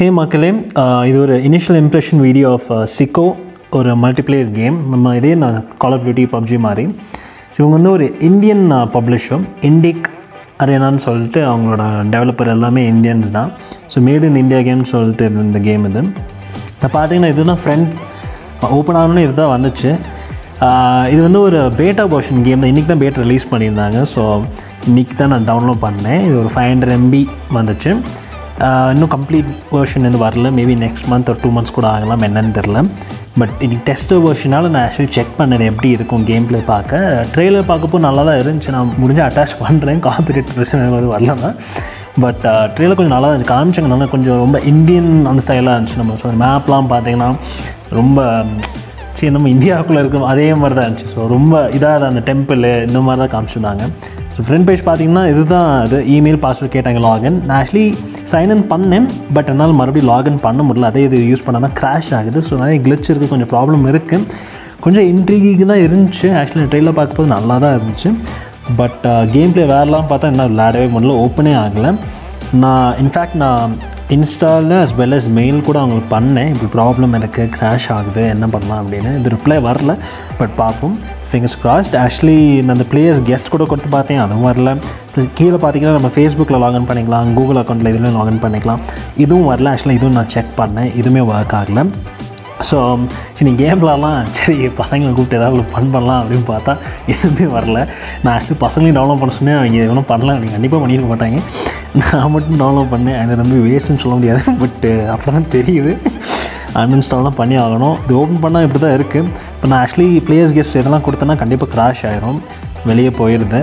ஹே மக்களே ஆஹ் இது ஒரு இனிஷியல் இம்ப்ரெஷன் வீடியோ ஆஃப் சிக்கோ ஒரு மல்டிப்ளேயர் கேம் நம்ம இதே நான் கால் ஆஃப் டியூட்டி பப்ஜி மாதிரி ஸோ இவங்க வந்து ஒரு இந்தியன் பப்ளிஷர் இண்டிக் அரேனான்னு சொல்லிட்டு அவங்களோட டெவலப்பர் எல்லாமே இந்தியன்ஸ் தான் ஸோ மேட் இன் இந்தியா கேம்னு சொல்லிட்டு இருந்த இந்த கேம் இது இப்போ பார்த்தீங்கன்னா இதுதான் ஃப்ரெண்ட் ஓப்பன் ஆகணும்னு இதுதான் வந்துச்சு ஆஹ் இது வந்து ஒரு பேட்டா போர்ஷன் கேம் தான் இன்றைக்கி தான் பேட் ரிலீஸ் பண்ணியிருந்தாங்க ஸோ இன்றைக்கி தான் நான் டவுன்லோட் பண்ணேன் இது ஒரு ஃபைவ் ஹண்ட்ரட் எம்பி வந்துச்சு ஆஹ் இன்னும் கம்ப்ளீட் வெர்ஷன் வந்து வரல மேபி நெக்ஸ்ட் மந்த் ஒரு டூ மந்த்ஸ் கூட ஆகலாம் என்னன்னு தெரில பட் இன்னைக்கு டெஸ்ட் வெர்ஷனால் நான் ஆக்சுவலி செக் பண்ணது எப்படி இருக்கும் கேம் ப்ளே பார்க்க ட்ரெய்லர் பார்க்கப்போ நல்லா தான் இருந்துச்சு நான் முடிஞ்சு அட்டாச் பண்ணுறேன் காப்பிரைட் பிரச்சனை வந்து வரல தான் பட் ட்ரெயிலர் கொஞ்சம் நல்லா இருந்துச்சு காமிச்சாங்க நல்லா கொஞ்சம் ரொம்ப இந்தியன் அந்த ஸ்டைலாக இருந்துச்சு நம்ம ஸோ மேப்லாம் பார்த்தீங்கன்னா ரொம்ப சரி நம்ம இந்தியாவுக்குள்ளே இருக்கணும் அதே மாதிரி தான் இருந்துச்சு ஸோ ரொம்ப இதாக அந்த டெம்பிள் இந்த மாதிரி தான் காமிச்சிருந்தாங்க ஸோ ஃப்ரண்ட் பேஜ் பார்த்தீங்கன்னா இதுதான் இது இமெயில் பாஸ்வேர்ட் கேட்டாங்க லாகின் நான் ஆக்சுவலி சைன்இன் பண்ணேன் பட் என்னால் மறுபடியும் லாகின் பண்ண முடியல அதே இது யூஸ் பண்ணால் கிராஷ் ஆகுது ஸோ நிறைய கிளிச் இருக்குது கொஞ்சம் ப்ராப்ளம் இருக்குது கொஞ்சம் இன்ட்ரீகிங் தான் இருந்துச்சு ஆக்சுவலி ட்ரெயிலில் பார்க்கும்போது நல்லா தான் இருந்துச்சு பட் கேம் ப்ளே வேறலாம் பார்த்தா என்ன விளையாடவே முடியல ஓப்பனே ஆகலை நான் இன்ஃபேக்ட் நான் இன்ஸ்டாவில் as well as மெயில் கூட அவங்களுக்கு பண்ணேன் இப்படி ப்ராப்ளம் எனக்கு கிராஷ் ஆகுது என்ன பண்ணலாம் அப்படின்னு இது ரிப்ளை வரல பட் பார்ப்போம் ஃபிங்கர்ஸ் கிராஸ்ட் ஆக்சுவலி நான் அந்த பிளேயர்ஸ் கெஸ்ட் கூட கொடுத்து பார்த்தேன் அதுவும் வரல அப்புறம் கீழே பார்த்தீங்கன்னா நம்ம ஃபேஸ்புக்கில் லாகின் பண்ணிக்கலாம் கூகுள் அக்கௌண்ட்டில் இதுலேயும் லாகின் பண்ணிக்கலாம் இதுவும் வரல ஆக்சுவலாக இதுவும் நான் செக் பண்ணேன் இதுவுமே ஒர்க் ஆகலை ஸோ சரி கேம் விளாட்லாம் சரி பசங்களை கூப்பிட்டு ஏதாவது ஃபன் பண்ணலாம் அப்படின்னு பார்த்தா எதுவுமே வரல நான் ஆக்சுவலி பசங்களையும் டவுன்லோட் பண்ண சொன்னேன் அவங்க எதுவும் பண்ணல நீங்கள் கண்டிப்பாக பண்ணியிருக்க மாட்டாங்க நான் மட்டும் டவுன்லோட் பண்ணேன் அது ரொம்ப வேஸ்ட்டுன்னு சொல்ல முடியாது பட் அப்போ தான் தெரியுது அன்இன்ஸ்டால் தான் பண்ணி ஆகணும் இது ஓப்பன் பண்ணால் இப்படி தான் இருக்குது இப்போ நான் ஆக்சுவலி பிளேயர்ஸ் கெஸ்ட் இதெல்லாம் கொடுத்தேன்னா கண்டிப்பாக கிராஷ் ஆயிரும் வெளியே போயிடுது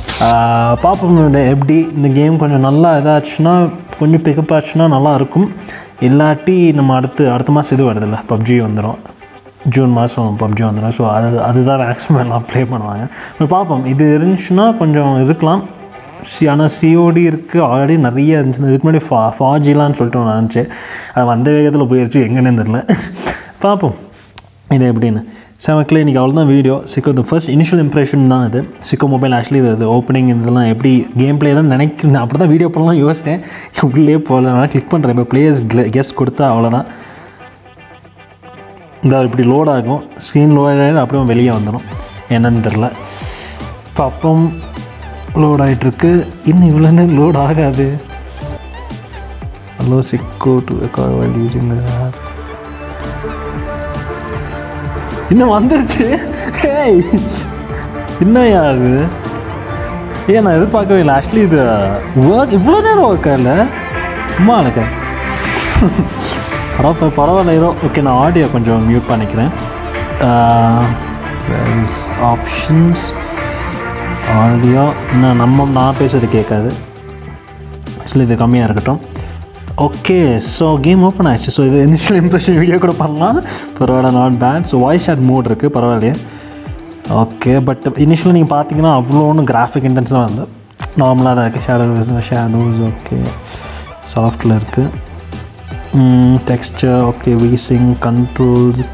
ஆஹ் பார்ப்போம் இந்த எப்படி இந்த கேம் கொஞ்சம் நல்லா இதாச்சுன்னா கொஞ்சம் பிக்கப் ஆச்சுன்னா நல்லா இருக்கும் இல்லாட்டி நம்ம அடுத்து அடுத்த மாதம் இது வருதுல்ல பப்ஜி வந்துடும் ஜூன் மாதம் பப்ஜி வந்துடும் ஸோ அது அதுதான் மேக்ஸிமம் எல்லாம் ப்ளே பண்ணுவாங்க இப்போ பார்ப்போம் இது இருந்துச்சுன்னா கொஞ்சம் இருக்கலாம் சி ஆனால் சிஓடி இருக்குது ஆல்ரெடி நிறைய இருந்துச்சு இதுக்கு முன்னாடி ஃபா ஃபாஜிலான்னு சொல்லிட்டு ஒன்று இருந்துச்சு அது வந்த வேகத்தில் போயிடுச்சு எங்கன்னு தெரில பார்ப்போம் இது எப்படின்னு செமக்கில் இன்றைக்கி அவ்வளோதான் வீடியோ சிக்கோ இந்த ஃபர்ஸ்ட் இனிஷியல் இம்ப்ரெஷன் தான் இது சிக்கோ மொபைல் ஆக்சுவலி இது இது ஓப்பனிங் இதெல்லாம் எப்படி கேம் ப்ளே தான் நினைக்கிறேன் அப்படி தான் வீடியோ பண்ணலாம் யோசித்தேன் உள்ளே போகல நான் கிளிக் பண்ணுறேன் இப்போ பிளேயர்ஸ் கெஸ்ட் கொடுத்தா அவ்வளோதான் இந்த இப்படி லோட் ஆகும் ஸ்க்ரீன் லோட் ஆகி அப்படியே வெளியே வந்துடும் என்னன்னு தெரில இப்போ அப்புறம் லோட் ஆகிட்டுருக்கு இன்னும் இவ்வளோ நேரம் லோட் ஆகாது ஹலோ சிக்கோ டு ரெக்கார்ட் யூசிங் இன்னும் வந்துருச்சு ஹேய் என்னையா அது ஏன் நான் எதிர்பார்க்கவே இல்லை ஆக்சுவலி இது ஒர்க் இவ்வளோ நேரம் ஒர்க் ஆகல சும்மா எனக்கு பரவாயில்ல பரவாயில்ல ஏதோ ஓகே நான் ஆடியோ கொஞ்சம் மியூட் பண்ணிக்கிறேன் ஆப்ஷன்ஸ் ஆடியோ இன்னும் நம்ம நான் பேசுறது கேட்காது ஆக்சுவலி இது கம்மியாக இருக்கட்டும் ஓகே ஸோ கேம் ஓப்பன் ஆயிடுச்சு ஸோ இது இனிஷியல் இம்ப்ரெஷன் வீடியோ கூட பண்ணலாம் பரவாயில்ல நாட் பேட் ஸோ வாய்ஸ் ஆட் மோட் இருக்குது பரவாயில்லையே ஓகே பட் இனிஷியலாக நீங்கள் பார்த்தீங்கன்னா அவ்வளோ ஒன்றும் கிராஃபிக் இன்டென்ஸ்லாம் இல்லை நார்மலாக தான் இருக்குது ஷேடோ ஷேடோஸ் ஓகே சாஃப்டில் இருக்குது டெக்ஸ்டர் ஓகே வீசிங் கண்ட்ரோல்ஸ்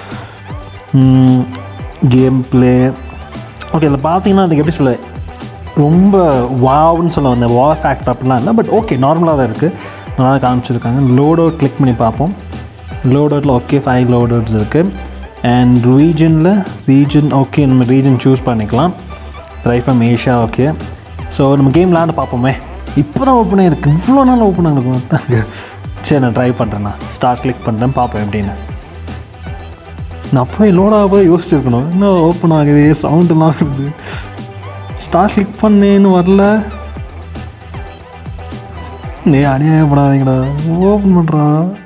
கேம் ப்ளே ஓகே இதில் பார்த்தீங்கன்னா அதுக்கு எப்படி சொல்ல ரொம்ப வாவ்னு சொல்ல வந்த வா ஃபேக்டர் அப்படிலாம் இல்லை பட் ஓகே நார்மலாக தான் இருக்குது நல்லா தான் காமிச்சிருக்காங்க லோட் அவுட் கிளிக் பண்ணி பார்ப்போம் லோட் அவுட்டில் ஓகே ஃபைவ் லோட் அவுட்ஸ் இருக்குது அண்ட் ரீஜனில் ரீஜன் ஓகே நம்ம ரீஜன் சூஸ் பண்ணிக்கலாம் ரைஃபம் ஏஷியா ஓகே ஸோ நம்ம கேம் விளாண்டு பார்ப்போமே இப்போ தான் ஓப்பன் ஆகிருக்கு இவ்வளோ நாள் ஓப்பன் ஆகிருக்கும் சரி நான் ட்ரை பண்ணுறேண்ணா ஸ்டார்ட் கிளிக் பண்ணுறேன் பார்ப்பேன் எப்படின்னு நான் போய் லோடாக போய் யோசிச்சிருக்கணும் இன்னும் ஓப்பன் ஆகுது சவுண்டெல்லாம் இருக்குது ஸ்டார்ட் கிளிக் பண்ணேன்னு வரல நீ அநியாயப்படாதீங்கடா ஓப்பன் பண்ணுறா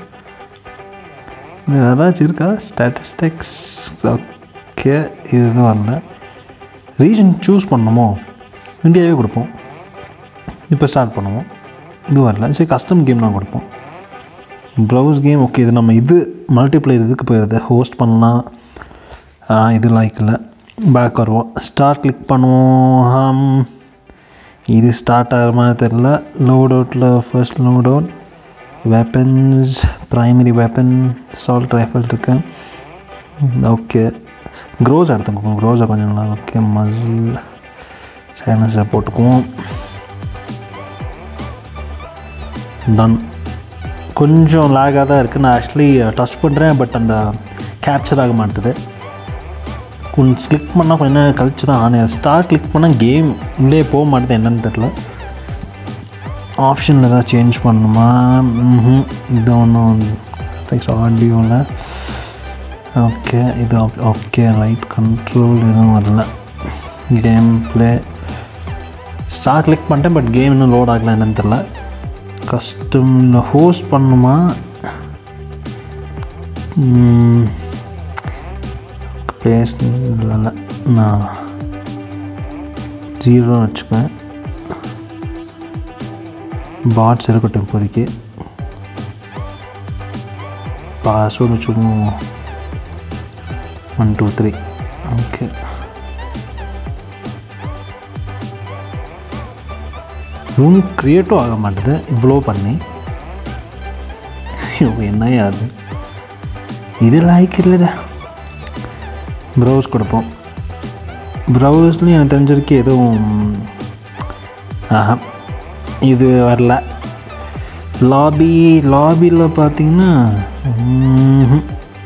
ஏதாச்சும் இருக்கா ஸ்டாட்டிஸ்டிக்ஸ் ஓகே இதுதான் வரல ரீஜன் சூஸ் பண்ணணுமோ இந்தியாவே கொடுப்போம் இப்போ ஸ்டார்ட் பண்ணுவோம் இது வரல சரி கஸ்டம் கேம் தான் கொடுப்போம் ப்ரௌஸ் கேம் ஓகே இது நம்ம இது மல்டிப்ளேயர் இதுக்கு போயிடுது ஹோஸ்ட் பண்ணலாம் ஆ, இது லைக் இல்லை பேக் வருவோம் ஸ்டார்ட் கிளிக் பண்ணுவோம் இது ஸ்டார்ட் ஆகிற மாதிரி தெரில லோட் அவுட்டில் first loadout weapons primary weapon assault rifle இருக்கு ஓகே க்ரோஸ் எடுத்துக்கோங்க க்ரோஸை கொஞ்சம் நல்லா ஓகே மசில் சைனஸை போட்டுக்குவோம் டன் கொஞ்சம் லேகாக தான் இருக்குது நான் ஆக்சுவலி டச் பண்ணுறேன் பட் அந்த கேப்சர் ஆக மாட்டுது கொஞ்சம் கிளிக் பண்ணால் கொஞ்ச நேரம் கழிச்சு தான் ஆனேன் ஸ்டார் கிளிக் பண்ணால் கேம் உள்ளே போக மாட்டேது என்னன்னு தெரில ஆப்ஷனில் ஏதாவது சேஞ்ச் பண்ணணுமா ம்ஹும். இது ஒன்றும் ஆடியோவில் ஓகே இது ஓகே ரைட் கண்ட்ரோல் எதுவும் வரல கேம் ப்ளே ஸ்டார் கிளிக் பண்ணிட்டேன் பட் கேம் இன்னும் லோட் ஆகல என்னன்னு தெரில கஸ்டமில் ஹோஸ்ட் பண்ணுமா பேஸ் இல்லை நான் ஜீரோ வச்சுக்குவேன் பாட்ஸ் இருக்கட்டும் இப்போதைக்கு பாஸ்வேர்டு வச்சுக்குவோம் one two three okay room க்ரியேட்டும் ஆக மாட்டுது இவ்வளோ பண்ணி ஐயோ என்னையா அது இது லைக் இல்லைடா ப்ரௌஸ் கொடுப்போம் ப்ரௌஸ்லையும் எனக்கு தெரிஞ்சிருக்கு எதுவும் ஆஹா இது வரல லாபி லாபியில் பார்த்தீங்கன்னா ம்ஹும்.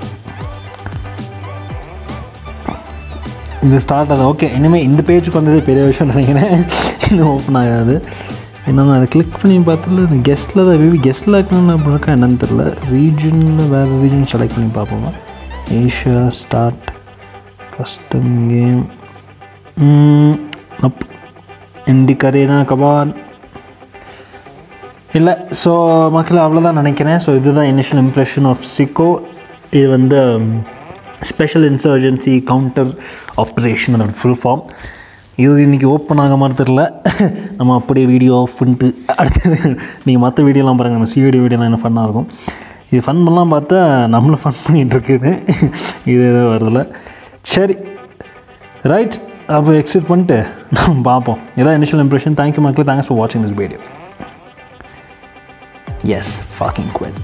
இது ஸ்டார்ட் ஆகுது ஓகே இனிமேல் இந்த பேஜுக்கு வந்தது பெரிய விஷயம் நினைக்கிறேன் இன்னும் ஓப்பன் ஆகாது என்ன அதை கிளிக் பண்ணி பார்த்தல இந்த கெஸ்ட்டில் தான் மேபி கெஸ்ட்டில் இருக்கணும்னு அப்படி இருக்கா என்னன்னு தெரில ரீஜனில் வேறு ரீஜன் செலக்ட் பண்ணி பார்ப்போமா Asia start custom game up இண்டி கரீனா கபான் இல்லை ஸோ மக்கள் அவ்வளோதான் நினைக்கிறேன் ஸோ இதுதான் இனிஷியல் இம்ப்ரெஷன் ஆஃப் சிக்கோ இது வந்து ஸ்பெஷல் இன்சர்ஜென்சி கவுண்டர் ஆப்ரேஷன் அதோட ஃபுல் ஃபார்ம் இது இன்றைக்கி ஓப்பன் ஆக மாதிரி தெரில நம்ம அப்படியே வீடியோ ஆஃப் பண்ணிட்டு அடுத்தது நீங்கள் மற்ற வீடியோலாம் பாருங்கள் நம்ம சிவிடி வீடியோலாம் என்ன ஃபன்னாக இருக்கும் இது ஃபன் பண்ணலாம் பார்த்தா நம்மளும் ஃபன் பண்ணிகிட்டு இருக்குது இது எதுவும் வரதில்ல சரி ரைட் அப்போ எக்ஸிட் பண்ணிட்டு நம்ம பார்ப்போம் இதான் இனிஷியல் இம்ப்ரெஷன் தேங்க்யூ மக்களே தேங்க்ஸ் ஃபார் வாட்சிங் this video yes fucking quit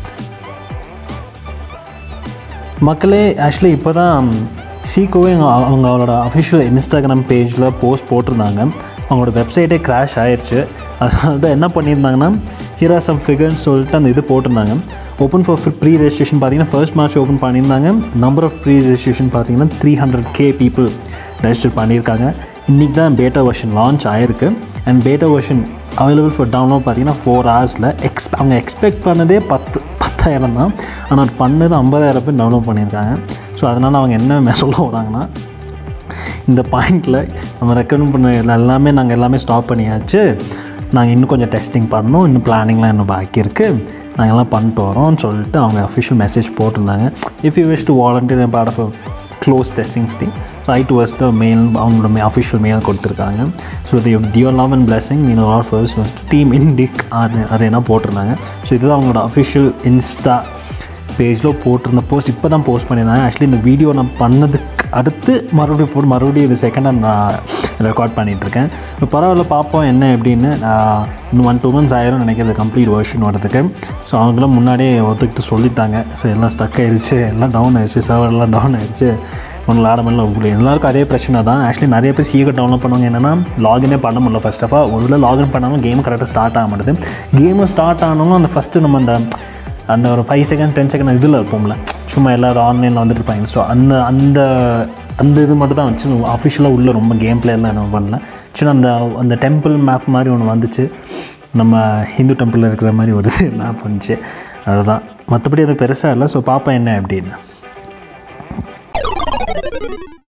மக்களே ஆக்சுவலி இப்போ தான் சீக்கோவே அவங்க அவங்களோட அஃபிஷியல் இன்ஸ்டாகிராம் பேஜில் போஸ்ட் போட்டிருந்தாங்க அவங்களோட வெப்சைட்டே கிராஷ் ஆயிடுச்சு அதனால தான் என்ன பண்ணியிருந்தாங்கன்னா ஹீரா சம் ஃபிகர்ஸ் சொல்லிட்டு அந்த இது போட்டிருந்தாங்க ஓப்பன் ஃபார் ப்ரீ ரெஜிஸ்ட்ரேஷன் பார்த்தீங்கன்னா ஃபர்ஸ்ட் மார்ச் ஓப்பன் பண்ணியிருந்தாங்க நம்பர் ஆஃப் ப்ரீ ரெஜிஸ்ட்ரேஷன் பார்த்தீங்கன்னா three hundred K people register பண்ணியிருக்காங்க இன்றைக்கி தான் பேட்டா வெர்ஷன் லான்ச் ஆயிருக்கு and beta version available for download பார்த்தீங்கன்னா ஃபோர் ஹவர்ஸில் எக்ஸ் அவங்க எக்ஸ்பெக்ட் பண்ணதே பத்து பத்தாயிரம் தான் ஆனால் பண்ணது ஐம்பதாயிரம் பேர் டவுன்லோட் பண்ணியிருக்காங்க ஸோ அதனால் அவங்க என்ன சொல்ல வராங்கன்னா இந்த பாயிண்டில் நம்ம ரெக்கமெண்ட் பண்ண எல்லாமே நாங்கள் எல்லாமே ஸ்டாப் பண்ணியாச்சு நாங்கள் இன்னும் கொஞ்சம் டெஸ்டிங் பண்ணணும் இன்னும் பிளானிங்லாம் இன்னும் பாக்கி இருக்குது நாங்கள் எல்லாம் பண்ணிட்டு வரோம்னு சொல்லிட்டு அவங்க அஃபிஷியல் மெசேஜ் போட்டிருந்தாங்க if you wish to volunteer part of close testing team write towards the mail அவங்களோட மே அஃபிஷியல் மெயில் கொடுத்துருக்காங்க so the their love and blessing mean all first first team Indic arena போட்டிருந்தாங்க so இதுதான் அவங்களோட official Insta பேஜில் போட்டிருந்த post இப்போ தான் post பண்ணியிருந்தாங்க ஆக்சுவலி இந்த வீடியோ நான் பண்ணதுக்கு அடுத்து மறுபடியும் போட்டு மறுபடியும் இது செகண்டாக நான் ரெக்கார்ட் பண்ணிகிட்ருக்கேன் இப்போ பரவாயில்ல பார்ப்போம் என்ன எப்படின்னு நான் இன்னும் ஒன் டூ மந்த்ஸ் ஆயிரும் நினைக்கிறது கம்ப்ளீட் வெர்ஷன் வரதுக்கு ஸோ அவங்களாம் முன்னாடியே ஒத்துக்கிட்டு சொல்லிட்டாங்க ஸோ எல்லாம் ஸ்டக் ஆயிடுச்சு எல்லாம் டவுன் ஆயிடுச்சு சர்வர்லாம் டவுன் ஆயிடுச்சு ஒன்றும் ஆட முடியல உங்களுக்கு எல்லாருக்கும் அதே பிரச்சனை தான் ஆக்சுவலி நிறைய பேர் சீக்கிரம் டவுன்லோட் பண்ணுவாங்க என்னென்னா லாகினே பண்ண முடியல ஃபர்ஸ்ட் ஆஃப் ஆல் ஒரு லாகின் பண்ணாலும் கேம் கரெக்டாக ஸ்டார்ட் ஆக மாட்டேது கேமு ஸ்டார்ட் ஆனாலும் அந்த ஃபஸ்ட்டு நம்ம அந்த அந்த ஒரு ஃபைவ் செகண்ட் டென் செகண்ட் இதில் இருப்போம்ல சும்மா எல்லோரும் ஆன்லைனில் வந்துட்டு இருப்பாங்க ஸோ அந்த அந்த அந்த இது மட்டும் தான் வச்சு அஃபிஷியலாக உள்ள ரொம்ப கேம் பிளேயர்லாம் நம்ம பண்ணல சின்ன அந்த அந்த டெம்பிள் மேப் மாதிரி ஒன்று வந்துச்சு நம்ம ஹிந்து டெம்பிளில் இருக்கிற மாதிரி ஒரு மேப் வந்துச்சு அதுதான் மற்றபடி அது பெருசாக இல்லை ஸோ பார்ப்பேன் என்ன அப்படின்னு